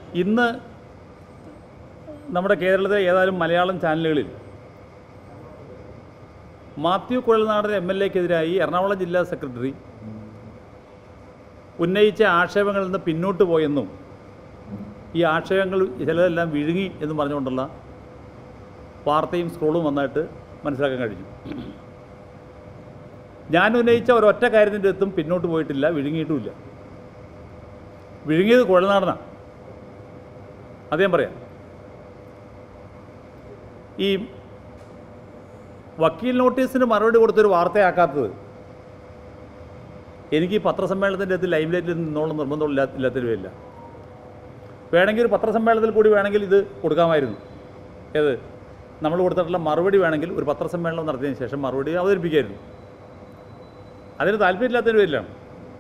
ഇന്ന് നമ്മുടെ കേരളത്തിലെ ഏതായാലും മലയാളം ചാനലുകളിൽ മാത്യു കുഴൽനാടൻ എം എൽ എക്കെതിരായി എറണാകുളം ജില്ലാ സെക്രട്ടറി ഉന്നയിച്ച ആക്ഷേപങ്ങളിൽ നിന്ന് പിന്നോട്ട് പോയെന്നും ഈ ആക്ഷേപങ്ങൾ ചിലതെല്ലാം വിഴുങ്ങി എന്നും പറഞ്ഞുകൊണ്ടുള്ള വാർത്തയും സ്ക്രോളും വന്നായിട്ട് മനസ്സിലാക്കാൻ കഴിഞ്ഞു ഞാൻ ഉന്നയിച്ച ഒരൊറ്റ കാര്യത്തിൻ്റെ അടുത്തും പിന്നോട്ട് പോയിട്ടില്ല വിഴുങ്ങിയിട്ടുമില്ല വിഴുങ്ങിയത് കുഴൽനാടനാണ് അത് ഞാൻ പറയാം ഈ വക്കീൽ നോട്ടീസിന് മറുപടി കൊടുത്തൊരു വാർത്തയാക്കാത്തത് എനിക്ക് ഈ പത്രസമ്മേളനത്തിൻ്റെ അടുത്ത് ലൈവ് ലൈറ്റിൽ നിന്നോളം നിർബന്ധമില്ല ഇല്ലാത്തൊരു പേരില്ല വേണമെങ്കിൽ ഒരു പത്രസമ്മേളനത്തിൽ കൂടി വേണമെങ്കിൽ ഇത് കൊടുക്കാമായിരുന്നു ഏത് നമ്മൾ കൊടുത്തിട്ടുള്ള മറുപടി വേണമെങ്കിൽ ഒരു പത്രസമ്മേളനം നടത്തിയതിന് ശേഷം മറുപടി അവതരിപ്പിക്കായിരുന്നു അതിന് താല്പര്യമില്ലാത്തതിന് പേരിലാണ്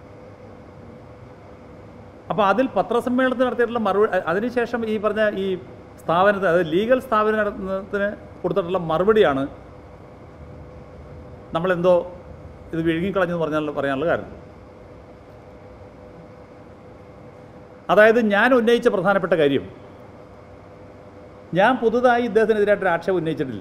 അപ്പോൾ അതിൽ പത്രസമ്മേളനത്തിൽ നടത്തിയിട്ടുള്ള മറുപടി അ- അതിനുശേഷം ഈ പറഞ്ഞ ഈ സ്ഥാപനത്തിന് അതായത് ലീഗൽ സ്ഥാപനത്തിന് കൊടുത്തിട്ടുള്ള മറുപടിയാണ് നമ്മളെന്തോ ഇത് വിഴുങ്ങിക്കളഞ്ഞെന്ന് പറഞ്ഞാൽ പറയാനുള്ള കാരണം അതായത് ഞാൻ ഉന്നയിച്ച പ്രധാനപ്പെട്ട കാര്യം ഞാൻ പുതുതായി ഇദ്ദേഹത്തിനെതിരായിട്ടൊരു ആക്ഷേപം ഉന്നയിച്ചിട്ടില്ല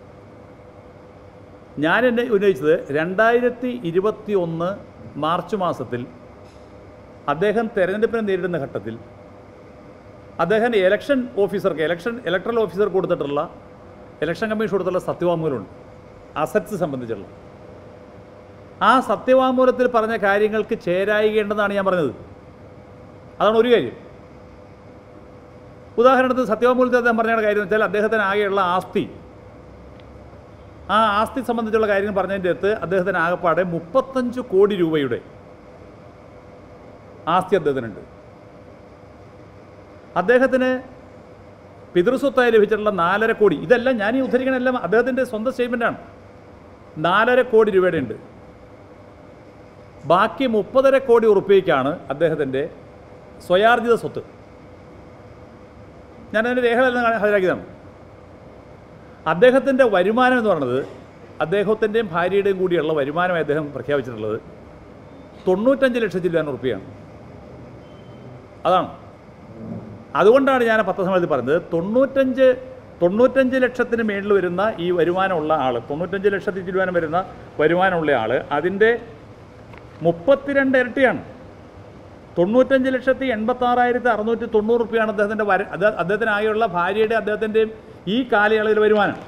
ഞാൻ എന്നെ ഉന്നയിച്ചത് രണ്ടായിരത്തി ഇരുപത്തി ഒന്ന് മാർച്ച് മാസത്തിൽ അദ്ദേഹം തെരഞ്ഞെടുപ്പിനെ നേരിടുന്ന ഘട്ടത്തിൽ അദ്ദേഹം ഇലക്ഷൻ ഓഫീസർക്ക് ഇലക്ഷൻ ഇലക്ട്രൽ ഓഫീസർ കൊടുത്തിട്ടുള്ള ഇലക്ഷൻ കമ്മീഷൻ കൊടുത്തുള്ള സത്യവാങ്മൂലമുണ്ട് അസറ്റ്സ് സംബന്ധിച്ചുള്ള ആ സത്യവാങ്മൂലത്തിൽ പറഞ്ഞ കാര്യങ്ങൾക്ക് ചേരായികേണ്ടെന്നാണ് ഞാൻ പറഞ്ഞത് അതാണ് ഒരു കാര്യം ഉദാഹരണത്തിന് സത്യവാങ്മൂലത്തിൽ അദ്ദേഹം പറഞ്ഞ കാര്യം എന്ന് വെച്ചാൽ അദ്ദേഹത്തിന് ആകെയുള്ള ആസ്തി ആ ആസ്തി സംബന്ധിച്ചുള്ള കാര്യങ്ങൾ പറഞ്ഞതിൻ്റെ അടുത്ത് അദ്ദേഹത്തിന് ആകെപ്പാടെ മുപ്പത്തഞ്ച് കോടി രൂപയുടെ ആസ്തി അദ്ദേഹത്തിനുണ്ട് അദ്ദേഹത്തിന് പിതൃസ്വത്തായി ലഭിച്ചിട്ടുള്ള നാലര കോടി ഇതെല്ലാം ഞാൻ ഈ ഉദ്ധരിക്കണ എല്ലാം അദ്ദേഹത്തിൻ്റെ സ്വന്തം സ്റ്റേറ്റ്മെൻറ്റാണ് നാലര കോടി രൂപയുടെ ഉണ്ട് ബാക്കി മുപ്പതര കോടി ഉറുപ്പ്യക്കാണ് അദ്ദേഹത്തിൻ്റെ സ്വയാർജിത സ്വത്ത് ഞാനതിൻ്റെ രേഖകളെല്ലാം ഹാജരാക്കിയതാണ് അദ്ദേഹത്തിൻ്റെ വരുമാനം എന്ന് പറയുന്നത് അദ്ദേഹത്തിൻ്റെയും ഭാര്യയുടെയും കൂടിയുള്ള വരുമാനമായി അദ്ദേഹം പ്രഖ്യാപിച്ചിട്ടുള്ളത് തൊണ്ണൂറ്റഞ്ച് ലക്ഷത്തി രൂപ ഉറുപ്പ്യയാണ് അതാണ് അതുകൊണ്ടാണ് ഞാൻ ആ പത്രസമ്മേളനത്തിൽ പറഞ്ഞത് തൊണ്ണൂറ്റഞ്ച് തൊണ്ണൂറ്റഞ്ച് ലക്ഷത്തിന് മേളിൽ വരുന്ന ഈ വരുമാനമുള്ള ആൾ തൊണ്ണൂറ്റഞ്ച് ലക്ഷത്തി രൂപ വരുന്ന വരുമാനമുള്ള ആൾ അതിൻ്റെ മുപ്പത്തിരണ്ട് ഇരട്ടിയാണ് തൊണ്ണൂറ്റഞ്ച് ലക്ഷത്തി എൺപത്താറായിരത്തി അറുന്നൂറ്റി തൊണ്ണൂറ് റുപ്യാണ് അദ്ദേഹത്തിൻ്റെ വര അത് അദ്ദേഹത്തിനാകെയുള്ള ഭാര്യയുടെ അദ്ദേഹത്തിൻ്റെയും ഈ കാലയളവിൽ വരുമാനം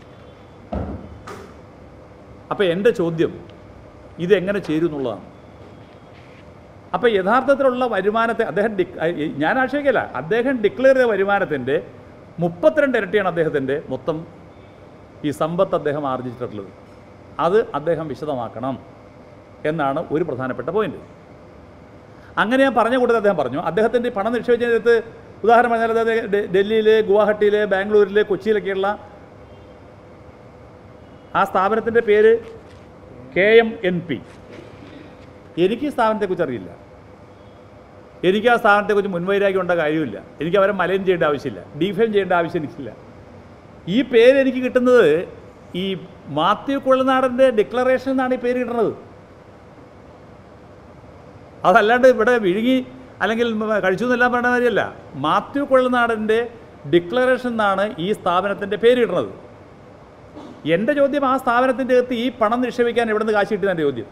അപ്പോൾ എൻ്റെ ചോദ്യം ഇതെങ്ങനെ ചേരും എന്നുള്ളതാണ് അപ്പോൾ യഥാർത്ഥത്തിലുള്ള വരുമാനത്തെ അദ്ദേഹം ഡിക് ഞാൻ ആക്ഷേപിക്കല്ല അദ്ദേഹം ഡിക്ലെയർ ചെയ്ത വരുമാനത്തിൻ്റെ മുപ്പത്തിരണ്ട് ഇരട്ടിയാണ് അദ്ദേഹത്തിൻ്റെ മൊത്തം ഈ സമ്പത്ത് അദ്ദേഹം ആർജിച്ചിട്ടുള്ളത് അത് അദ്ദേഹം വിശദമാക്കണം എന്നാണ് ഒരു പ്രധാനപ്പെട്ട പോയിന്റ് അങ്ങനെ ഞാൻ പറഞ്ഞ കൂട്ടത്തിൽ അദ്ദേഹം പറഞ്ഞു അദ്ദേഹത്തിൻ്റെ പണം നിക്ഷേപിച്ചതിനകത്ത് ഉദാഹരണം പറഞ്ഞാൽ അതായത് ഡെ- ഡൽഹിയിൽ ഗുവാഹട്ടിയിൽ ബാംഗ്ലൂരിൽ കൊച്ചിയിലൊക്കെയുള്ള ആ സ്ഥാപനത്തിൻ്റെ പേര് കെ എം എൻ പി എനിക്ക് ഈ സ്ഥാപനത്തെക്കുറിച്ച് അറിയില്ല എനിക്ക് ആ സ്ഥാപനത്തെക്കുറിച്ച് മുൻവൈരാഗ്യം ഉണ്ട കാര്യമില്ല എനിക്ക് അവരെ മലയം ചെയ്യേണ്ട ആവശ്യമില്ല ഡിഫെയിം ചെയ്യേണ്ട ആവശ്യം എനിക്കില്ല ഈ പേര് എനിക്ക് കിട്ടുന്നത് ഈ മാത്യു കുഴൽനാടൻ്റെ ഡിക്ലറേഷൻ എന്നാണ് ഈ പേര് കിട്ടുന്നത് അതല്ലാണ്ട് ഇവിടെ വിഴുങ്ങി അല്ലെങ്കിൽ മ- കഴിച്ചു എന്നെല്ലാം പറയുന്ന കാര്യമല്ല മാത്യു കുഴൽനാടൻ്റെ ഡിക്ലറേഷൻ എന്നാണ് ഈ സ്ഥാപനത്തിൻ്റെ പേര് കിട്ടുന്നത് എൻ്റെ ചോദ്യം ആ സ്ഥാപനത്തിൻ്റെ അകത്ത് ഈ പണം നിക്ഷേപിക്കാൻ എവിടെ നിന്ന് കാശ് കിട്ടിയതാണ് എൻ്റെ ചോദ്യം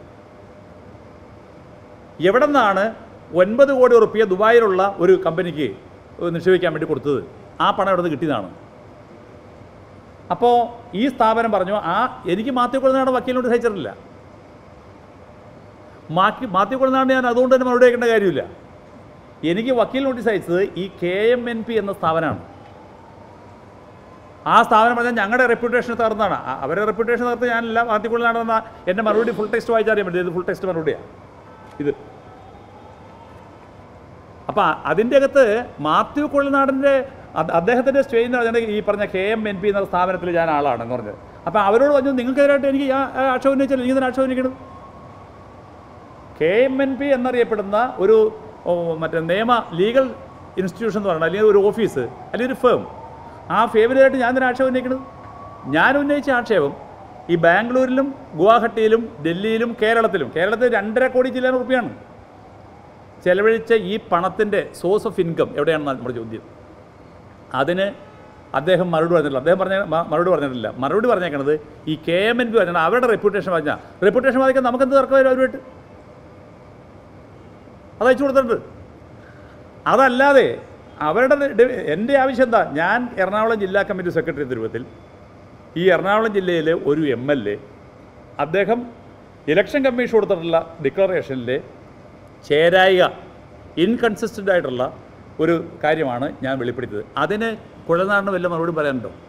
എവിടെ നിന്നാണ് ഒൻപത് കോടി ഉറുപ്പിയ ദുബായിലുള്ള ഒരു കമ്പനിക്ക് നിക്ഷേപിക്കാൻ വേണ്ടി കൊടുത്തത് ആ പണം എവിടെ നിന്ന് കിട്ടിയതാണ് അപ്പോൾ ഈ സ്ഥാപനം പറഞ്ഞു ആ എനിക്ക് മാത്യു കുഴൽനാട് വക്കീലിനോട് സഹിച്ചിട്ടില്ല മാക്കി മാത്യു കുഴൽനാട് ഞാൻ അതുകൊണ്ട് തന്നെ മറുപടി വയ്ക്കേണ്ട കാര്യമില്ല എനിക്ക് വക്കീൽ നോട്ടീസ് അയച്ചത് ഈ കെ എം എൻ പി എന്ന സ്ഥാപനമാണ് ആ സ്ഥാപനം പറഞ്ഞാൽ ഞങ്ങളുടെ റെപ്യൂട്ടേഷൻ തകർന്നതാണ് അ- അവരുടെ റെപ്യൂട്ടേഷൻ തകർത്ത് ഞാനല്ല മാത്യു കുഴൽനാടെന്ന എൻ്റെ മറുപടി ഫുൾ ടെക്സ്റ്റ് വായിച്ചാൽ അറിയാൻ പറ്റും ഇത് ഫുൾ ടെക്സ്റ്റ് മറുപടിയാണ് ഇത് അപ്പം അതിൻ്റെ അകത്ത് മാത്യു കുഴൽനാടിൻ്റെ അദ്ദേഹത്തിൻ്റെ സ്റ്റേജിൽ പറഞ്ഞാൽ ഈ പറഞ്ഞ കെ എം എൻ പി എന്ന സ്ഥാപനത്തിൽ ഞാൻ ആളാണെന്ന് പറഞ്ഞത് അപ്പം അവരോട് പറഞ്ഞു നിങ്ങൾക്കെതിരായിട്ട് എനിക്ക് ആ ആ ആക്ഷേപം ഉന്നയിച്ചാൽ എനിക്ക് തന്നെ ആക്ഷേപം ഉന്നയിക്കണം കെ എം എൻ പി എന്നറിയപ്പെടുന്ന ഒരു ഓ, മറ്റേ നിയമ ലീഗൽ ഇൻസ്റ്റിറ്റ്യൂഷൻ എന്ന് പറയുന്നത് അല്ലെങ്കിൽ ഒരു ഓഫീസ് അല്ലെങ്കിൽ ഒരു ഫേം ആ ഫേമിനായിട്ട് ഞാൻ തന്നെ ആക്ഷേപം ഉന്നയിക്കുന്നത് ഞാൻ ഉന്നയിച്ച ആക്ഷേപം ഈ ബാംഗ്ലൂരിലും ഗുവാഹട്ടിയിലും ഡൽഹിയിലും കേരളത്തിലും കേരളത്തിൽ രണ്ടര കോടി ജില്ലാ റുപ്യാണ് ചെലവഴിച്ച ഈ പണത്തിൻ്റെ സോഴ്സ് ഓഫ് ഇൻകം എവിടെയാണെന്നാണ് നമ്മുടെ ചോദ്യം അതിന് അദ്ദേഹം മറുപടി പറഞ്ഞിട്ടില്ല അദ്ദേഹം പറഞ്ഞ മ- മറുപടി പറഞ്ഞിട്ടില്ല മറുപടി പറഞ്ഞേക്കണത് ഈ കെ എം എൻ പി പറഞ്ഞാൽ അവരുടെ റെപ്യൂട്ടേഷൻ ബാധിച്ചാൽ റെപ്യൂട്ടേഷൻ ബാധിക്കാൻ നമുക്കെന്ത് തർക്കം വരും അവരുമായിട്ട് അത് അയച്ചു കൊടുത്തിട്ടുണ്ട് അതല്ലാതെ അവരുടെ ഡി- എൻ്റെ ആവശ്യം എന്താ ഞാൻ എറണാകുളം ജില്ലാ കമ്മിറ്റി സെക്രട്ടറി തിരുവത്തിൽ ഈ എറണാകുളം ജില്ലയിലെ ഒരു എം എൽ എ അദ്ദേഹം ഇലക്ഷൻ കമ്മീഷൻ കൊടുത്തിട്ടുള്ള ഡിക്ലറേഷനിലെ ചേരായിക ഇൻകൺസിസ്റ്റൻ്റ് ആയിട്ടുള്ള ഒരു കാര്യമാണ് ഞാൻ വെളിപ്പെടുത്തിയത് അതിന് കുഴൽനാടിന് വല്ല മറുപടി പറയാനുണ്ടോ